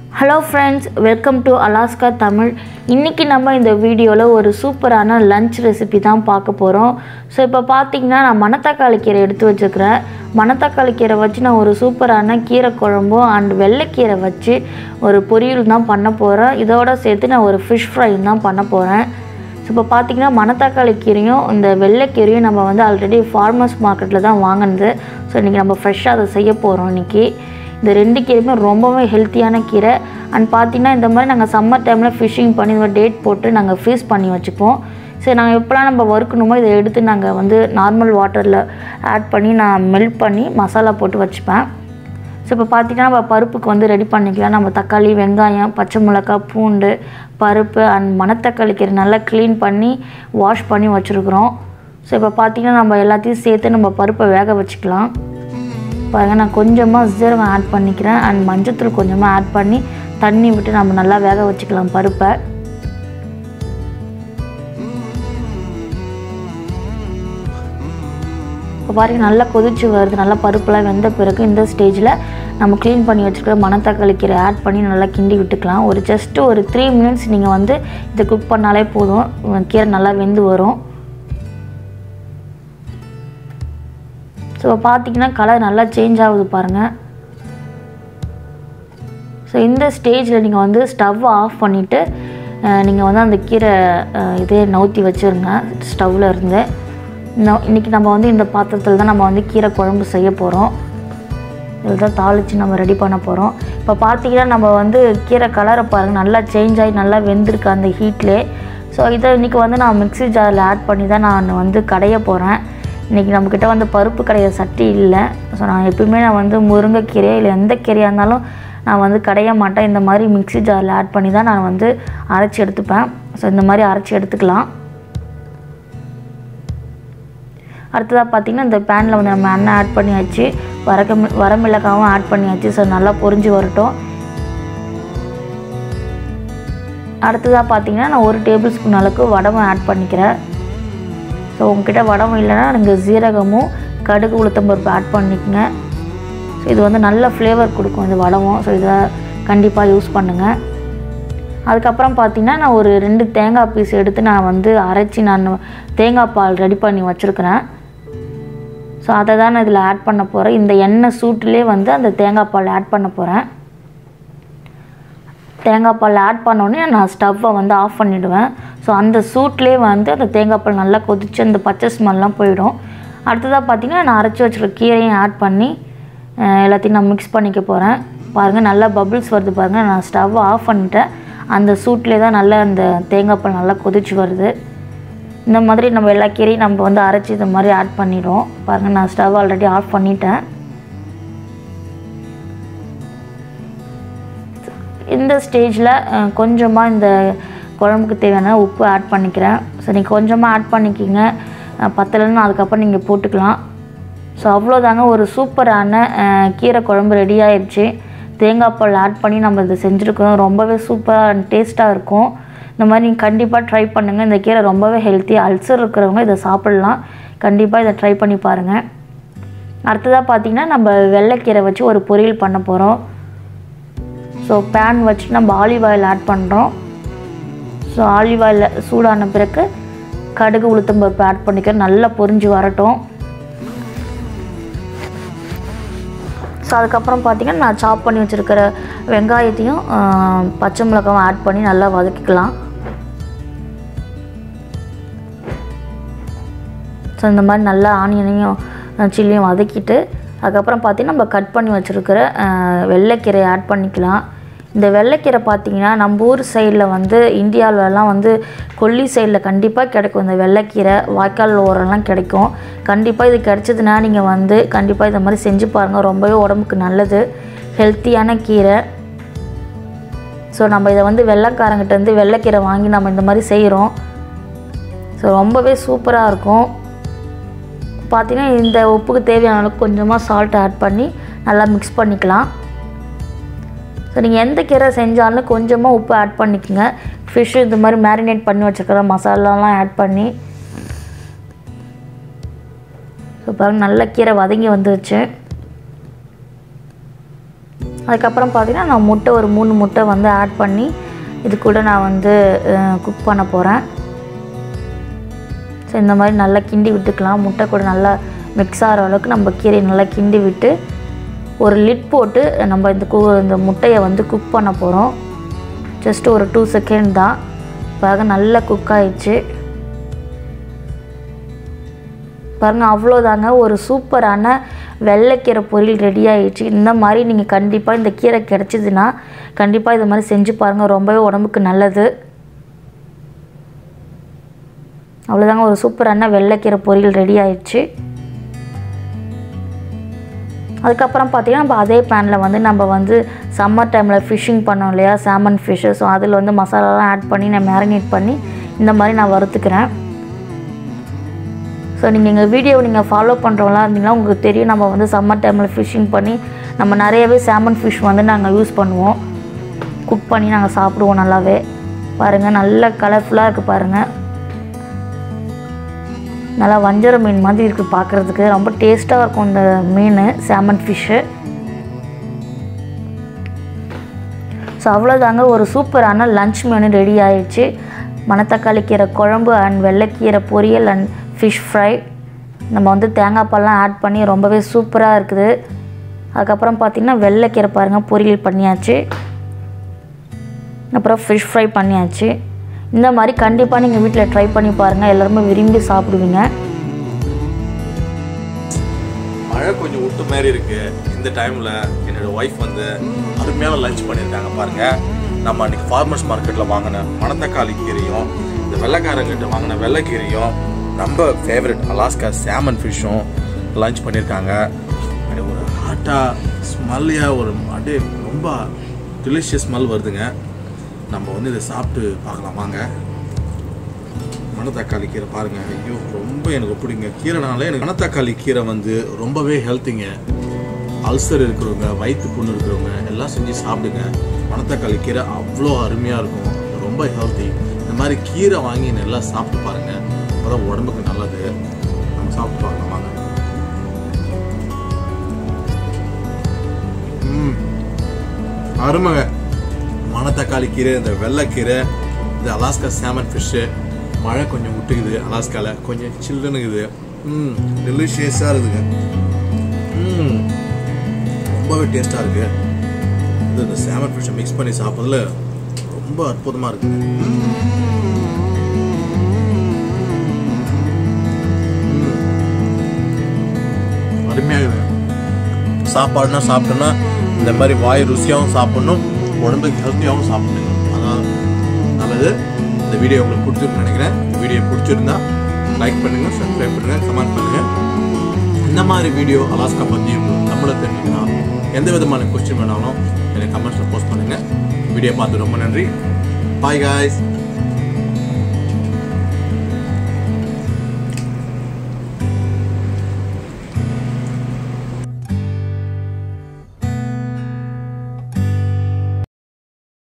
Hello friends welcome to Alaska Tamil இன்றைக்கி நம்ம இந்த வீடியோவில் ஒரு சூப்பரான லஞ்ச் ரெசிபி தான் பார்க்க போகிறோம் ஸோ இப்போ பார்த்தீங்கன்னா நான் மணத்தக்காளி கீரை எடுத்து வச்சுருக்கிறேன் மணத்தக்காளி கீரை வச்சு நான் ஒரு சூப்பரான கீரை குழம்பும் அண்ட் வெள்ளைக்கீரை வச்சு ஒரு பொரியல் தான் பண்ண போகிறேன் இதோட சேர்த்து நான் ஒரு ஃபிஷ் ஃப்ரை தான் பண்ண போகிறேன் ஸோ இப்போ பார்த்தீங்கன்னா மணத்தக்காளி கீரையும் இந்த வெள்ளைக்கீரையும் நம்ம வந்து ஆல்ரெடி ஃபார்மர்ஸ் மார்க்கெட்டில் தான் வாங்கினது ஸோ இன்றைக்கி நம்ம ஃப்ரெஷ்ஷாக அதை செய்ய போகிறோம் இன்றைக்கி இந்த ரெண்டு கீரையுமே ரொம்பவே ஹெல்த்தியான கீரை அண்ட் பார்த்தீங்கன்னா இந்த மாதிரி நாங்கள் சம்மர் டைமில் ஃபிஷ்ஷிங் பண்ணி இந்த மாதிரி டேட் போட்டு நாங்கள் ஃப்ரீஸ் பண்ணி வச்சுப்போம் சரி நாங்கள் எப்போலாம் நம்ம வறுக்கணுமோ இதை எடுத்து நாங்கள் வந்து நார்மல் வாட்டரில் ஆட் பண்ணி நான் மெல்ட் பண்ணி மசாலா போட்டு வச்சுப்பேன் ஸோ இப்போ பார்த்தீங்கன்னா நம்ம பருப்புக்கு வந்து ரெடி பண்ணிக்கலாம் நம்ம தக்காளி வெங்காயம் பச்சை மிளகாய் பூண்டு பருப்பு அண்ட் மணத்தக்காளி கீரை நல்லா க்ளீன் பண்ணி வாஷ் பண்ணி வச்சுருக்குறோம் ஸோ இப்போ பார்த்தீங்கன்னா நம்ம எல்லாத்தையும் சேர்த்து நம்ம பருப்பை வேக வச்சுக்கலாம் பாருங்க நான் கொஞ்சமாக ஜீரகம் ஆட் பண்ணிக்கிறேன் அண்ட் மஞ்சத்தூள் கொஞ்சமாக ஆட் பண்ணி தண்ணி விட்டு நம்ம நல்லா வேக வச்சுக்கலாம் பருப்பை இப்போ பாருங்க நல்லா கொதிச்சு வருது நல்லா பருப்புலாம் வெந்த பிறகு இந்த ஸ்டேஜில் நம்ம க்ளீன் பண்ணி வச்சுருக்கிற மணத்தக்காளி கீரை ஆட் பண்ணி நல்லா கிண்டி விட்டுக்கலாம் ஒரு ஜஸ்ட்டு ஒரு த்ரீ மினிட்ஸ் நீங்கள் வந்து இதை குக் பண்ணாலே போதும் கீரை நல்லா வெந்து வரும் ஸோ பார்த்தீங்கன்னா கலர் நல்லா சேஞ்ச் ஆகுது பாருங்கள் ஸோ இந்த ஸ்டேஜில் நீங்கள் வந்து ஸ்டவ் ஆஃப் பண்ணிவிட்டு நீங்கள் வந்து அந்த கீரை இதே நவுத்தி வச்சுருங்க ஸ்டவ்வில் இருந்து இன்றைக்கி நம்ம வந்து இந்த பாத்திரத்தில் தான் நம்ம வந்து கீரை குழம்பு செய்ய போகிறோம் இதில் தான் தாளித்து நம்ம ரெடி பண்ண போகிறோம் இப்போ பார்த்தீங்கன்னா நம்ம வந்து கீரை கலரை பாருங்கள் நல்லா சேஞ்ச் ஆகி நல்லா வெந்திருக்கு அந்த ஹீட்லேயே ஸோ இதை இன்றைக்கி வந்து நான் மிக்ஸி ஜாரில் ஆட் பண்ணி தான் நான் வந்து கடைய போகிறேன் இன்றைக்கி நம்மக்கிட்ட வந்து பருப்பு கடைய சட்டி இல்லை ஸோ நான் எப்பயுமே நான் வந்து முருங்கைக்கீரை இல்லை எந்த கீரையாக இருந்தாலும் நான் வந்து கடைய மாட்டேன் இந்த மாதிரி மிக்ஸி ஜாரில் ஆட் பண்ணி தான் நான் வந்து அரைச்சி எடுத்துப்பேன் ஸோ இந்த மாதிரி அரைச்சி எடுத்துக்கலாம் அடுத்ததாக பார்த்திங்கன்னா இந்த பேனில் வந்து நம்ம எண்ணெய் ஆட் பண்ணியாச்சு வரக்க வரமிளகாவும் ஆட் பண்ணியாச்சு ஸோ நல்லா பொரிஞ்சு வரட்டும் அடுத்ததாக பார்த்திங்கன்னா நான் ஒரு டேபிள் ஸ்பூன் அளவுக்கு வடகம் ஆட் பண்ணிக்கிறேன் ஸோ உங்ககிட்ட வடகம் இல்லைன்னா நீங்கள் ஜீரகமும் கடுகு உளுத்தம்பருப்பு ஆட் பண்ணிக்கங்க ஸோ இது வந்து நல்ல ஃப்ளேவர் கொடுக்கும் இந்த வடகம் ஸோ இதை கண்டிப்பாக யூஸ் பண்ணுங்கள் அதுக்கப்புறம் பார்த்திங்கன்னா நான் ஒரு ரெண்டு தேங்காய் பீஸ் எடுத்து நான் வந்து அரைச்சி நான் தேங்காய் பால் ரெடி பண்ணி வச்சுருக்கிறேன் ஸோ அதை தான் நான் இதில் ஆட் பண்ண போகிறேன் இந்த எண்ணெய் சூட்டிலே வந்து அந்த தேங்காய் பால் ஆட் பண்ண போகிறேன் தேங்காய் பால் ஆட் பண்ணோடனே நான் ஸ்டவ்வை வந்து ஆஃப் பண்ணிவிடுவேன் ஸோ அந்த சூட்லேயே வந்து அந்த தேங்காய் பால் நல்லா கொதித்து அந்த பச்சை ஸ்மெல்லாம் போயிடும் அடுத்ததாக பார்த்திங்கன்னா நான் அரைச்சி வச்சுருக்க கீரையும் ஆட் பண்ணி எல்லாத்தையும் நான் மிக்ஸ் பண்ணிக்க போகிறேன் பாருங்கள் நல்லா பபிள்ஸ் வருது பாருங்கள் நான் ஸ்டவ்வை ஆஃப் பண்ணிட்டேன் அந்த சூட்லேயே தான் நல்லா அந்த தேங்காய் பால் நல்லா கொதிச்சு வருது இந்த மாதிரி நம்ம எல்லா கீரையும் நம்ம வந்து அரைச்சி இந்த மாதிரி ஆட் பண்ணிடுவோம் பாருங்கள் நான் ஸ்டவ் ஆல்ரெடி ஆஃப் பண்ணிட்டேன் இந்த ஸ்டேஜில் கொஞ்சமாக இந்த குழம்புக்கு தேவையான உப்பு ஆட் பண்ணிக்கிறேன் ஸோ நீங்கள் கொஞ்சமாக ஆட் பண்ணிக்கிங்க பத்தலைன்னு அதுக்கப்புறம் நீங்கள் போட்டுக்கலாம் ஸோ அவ்வளோதாங்க ஒரு சூப்பரான கீரை குழம்பு ரெடி ஆயிடுச்சு தேங்காய் பால் ஆட் பண்ணி நம்ம இதை செஞ்சுருக்கோம் ரொம்பவே சூப்பராக அண்ட் டேஸ்ட்டாக இருக்கும் இந்த மாதிரி நீங்கள் கண்டிப்பாக ட்ரை பண்ணுங்கள் இந்த கீரை ரொம்பவே ஹெல்த்தி அல்சர் இருக்கிறவங்க இதை சாப்பிட்லாம் கண்டிப்பாக இதை ட்ரை பண்ணி பாருங்கள் அடுத்ததாக பார்த்திங்கன்னா நம்ம வெள்ளைக்கீரை வச்சு ஒரு பொரியல் பண்ண போகிறோம் ஸோ பேன் வச்சு நம்ம ஆலிவ் ஆயில் ஆட் பண்ணுறோம் ஸோ ஆலிவ் ஆயில் சூடான பிறகு கடுகு உளுத்தம்பருப்பு ஆட் பண்ணிக்கிறேன் நல்லா பொரிஞ்சு வரட்டும் ஸோ அதுக்கப்புறம் பார்த்திங்கன்னா நான் சாப் பண்ணி வச்சுருக்கிற வெங்காயத்தையும் பச்சை மிளகாவும் ஆட் பண்ணி நல்லா வதக்கிக்கலாம் ஸோ இந்த மாதிரி நல்லா ஆனியனையும் சில்லியும் வதக்கிட்டு அதுக்கப்புறம் பார்த்திங்கன்னா நம்ம கட் பண்ணி வச்சுருக்கிற வெள்ளைக்கீரை ஆட் பண்ணிக்கலாம் இந்த வெள்ளைக்கீரை பார்த்திங்கன்னா நம்ம ஊர் சைடில் வந்து இந்தியாவிலலாம் வந்து கொல்லி சைடில் கண்டிப்பாக கிடைக்கும் இந்த வெள்ளைக்கீரை வாய்க்கால் ஓரம்லாம் கிடைக்கும் கண்டிப்பாக இது கிடச்சதுன்னா நீங்கள் வந்து கண்டிப்பாக இந்த மாதிரி செஞ்சு பாருங்கள் ரொம்பவே உடம்புக்கு நல்லது ஹெல்த்தியான கீரை ஸோ நம்ம இதை வந்து வெள்ளைக்காரங்கிட்ட வந்து வெள்ளைக்கீரை வாங்கி நம்ம இந்த மாதிரி செய்கிறோம் ஸோ ரொம்பவே சூப்பராக இருக்கும் பார்த்திங்கன்னா இந்த உப்புக்கு தேவையான அளவுக்கு கொஞ்சமாக சால்ட் ஆட் பண்ணி நல்லா மிக்ஸ் பண்ணிக்கலாம் ஸோ நீங்கள் எந்த கீரை செஞ்சாலும் கொஞ்சமாக உப்பு ஆட் பண்ணிக்கோங்க ஃபிஷ்ஷு இந்த மாதிரி மேரினேட் பண்ணி வச்சுருக்கிற மசாலாலாம் ஆட் பண்ணி ஸோ பாருங்கள் நல்ல கீரை வதங்கி வந்துருச்சு அதுக்கப்புறம் பார்த்தீங்கன்னா நான் முட்டை ஒரு மூணு முட்டை வந்து ஆட் பண்ணி இது கூட நான் வந்து குக் பண்ண போகிறேன் ஸோ இந்த மாதிரி நல்லா கிண்டி விட்டுக்கலாம் முட்டை கூட நல்லா மிக்ஸ் ஆகிற அளவுக்கு நம்ம கீரையை நல்லா கிண்டி விட்டு ஒரு லிட் போட்டு நம்ம இந்த கு இந்த முட்டையை வந்து குக் பண்ண போகிறோம் ஜஸ்ட் ஒரு டூ செகண்ட் தான் பாருங்க நல்லா குக் ஆயிடுச்சு பாருங்கள் அவ்வளோதாங்க ஒரு சூப்பரான வெள்ளைக்கீரை பொரியல் ரெடி ஆயிடுச்சு இந்த மாதிரி நீங்கள் கண்டிப்பாக இந்த கீரை கிடச்சிதுன்னா கண்டிப்பாக இது மாதிரி செஞ்சு பாருங்கள் ரொம்பவே உடம்புக்கு நல்லது அவ்வளோதாங்க ஒரு சூப்பரான வெள்ளைக்கீரை பொரியல் ரெடி ஆயிடுச்சு அதுக்கப்புறம் பார்த்தீங்கன்னா நம்ம அதே பேனில் வந்து நம்ம வந்து சம்மர் டைமில் ஃபிஷ்ஷிங் பண்ணோம் இல்லையா சாமன் ஃபிஷ்ஷு ஸோ அதில் வந்து மசாலாலாம் ஆட் பண்ணி நான் மேரினேட் பண்ணி இந்த மாதிரி நான் வறுத்துக்கிறேன் ஸோ நீங்கள் எங்கள் வீடியோவை நீங்கள் ஃபாலோ பண்ணுறவங்களா இருந்தீங்கன்னா உங்களுக்கு தெரியும் நம்ம வந்து சம்மர் டைமில் ஃபிஷ்ஷிங் பண்ணி நம்ம நிறையவே சாமன் ஃபிஷ் வந்து நாங்கள் யூஸ் பண்ணுவோம் குக் பண்ணி நாங்கள் சாப்பிடுவோம் நல்லாவே பாருங்கள் நல்ல கலர்ஃபுல்லாக இருக்குது பாருங்கள் நல்லா வஞ்சர மீன் மாதிரி இருக்குது பார்க்குறதுக்கு ரொம்ப டேஸ்ட்டாக இருக்கும் இந்த மீன் சாமன் ஃபிஷ்ஷு ஸோ அவ்வளோதாங்க ஒரு சூப்பரான லஞ்ச் மெனு ரெடி ஆயிடுச்சு மணத்தக்காளி கீரை குழம்பு அண்ட் வெள்ளைக்கீரை பொரியல் அண்ட் ஃபிஷ் ஃப்ரை நம்ம வந்து தேங்காய் பால்லாம் ஆட் பண்ணி ரொம்பவே சூப்பராக இருக்குது அதுக்கப்புறம் பார்த்திங்கன்னா வெள்ளைக்கீரை பாருங்கள் பொரியல் பண்ணியாச்சு அப்புறம் ஃபிஷ் ஃப்ரை பண்ணியாச்சு இந்த மாதிரி கண்டிப்பாக நீங்கள் வீட்டில் ட்ரை பண்ணி பாருங்கள் எல்லாருமே விரும்பி சாப்பிடுவீங்க மழை கொஞ்சம் விட்டு மாதிரி இருக்கு இந்த டைம்ல என்னோட ஒய்ஃப் வந்து அருமையான லஞ்ச் பண்ணியிருக்காங்க பாருங்க நம்ம அன்னைக்கு ஃபார்மர்ஸ் மார்க்கெட்ல வாங்கின மணத்தக்காளி கீரையும் இந்த வெள்ளைக்காரங்கிட்ட வாங்கின வெள்ளைக்கீரையும் நம்ம ஃபேவரட் அலாஸ்கா சாமன் ஃபிஷ்ஷும் லஞ்ச் பண்ணியிருக்காங்க அப்படியே ஒரு ஹாட்டாக ஸ்மெல்லியாக ஒரு அப்படியே ரொம்ப டெலிஷியஸ் ஸ்மெல் வருதுங்க நம்ம வந்து இதை சாப்பிட்டு பார்க்கலாம் வாங்க மணத்தக்காளி கீரை பாருங்க ஐயோ ரொம்ப எனக்கு பிடிங்க கீரைனாலே எனக்கு மணத்தக்காளி கீரை வந்து ரொம்பவே ஹெல்த்திங்க அல்சர் இருக்கிறவங்க வயிற்று புண்ணு இருக்கிறவங்க எல்லாம் செஞ்சு சாப்பிடுங்க மணத்தக்காளி கீரை அவ்வளோ அருமையாக இருக்கும் ரொம்ப ஹெல்த்தி இந்த மாதிரி கீரை வாங்கி நல்லா சாப்பிட்டு பாருங்க அப்பதான் உடம்புக்கு நல்லது நம்ம சாப்பிட்டு பார்க்கலாம் வாங்க ம் அருமைங்க மணத்தக்காளி கீரை இந்த வெள்ளைக்கீரை இந்த அலாஸ்கா சாமன் ஃபிஷ்ஷு மழை கொஞ்சம் விட்டுக்குது அலாஸ்காவில் கொஞ்சம் சில்லுனுக்குது ம் டெலிஷியஸாக இருக்குதுங்க ம் ரொம்பவே டேஸ்ட்டாக இருக்கு இது இந்த சாமன் ஃபிஷ்ஷை மிக்ஸ் பண்ணி சாப்பிட்றதுல ரொம்ப அற்புதமாக இருக்குங்க ம். அருமையாக இருக்குது சாப்பாடுனா சாப்பிட்டோன்னா இந்த மாதிரி வாய் ருசியாகவும் சாப்பிடணும் உடம்புக்கு ஹெல்த்தியாகவும் சாப்பிடணும் அதான் நல்லது இந்த வீடியோ உங்களுக்கு பிடிச்சிருக்குன்னு நினைக்கிறேன் இந்த வீடியோ பிடிச்சிருந்தா லைக் பண்ணுங்கள் சப்ஸ்கிரைப் பண்ணுங்கள் கமெண்ட் பண்ணுங்கள் இந்த மாதிரி வீடியோ அலாஸ்கா பற்றி உங்களுக்கு தமிழை தெரிஞ்சுக்கணும் எந்த விதமான கொஸ்டின் வேணாலும் எனக்கு கமெண்ட்ஸில் போஸ்ட் பண்ணுங்கள் வீடியோ பார்த்து ரொம்ப நன்றி பாய் காய்ஸ்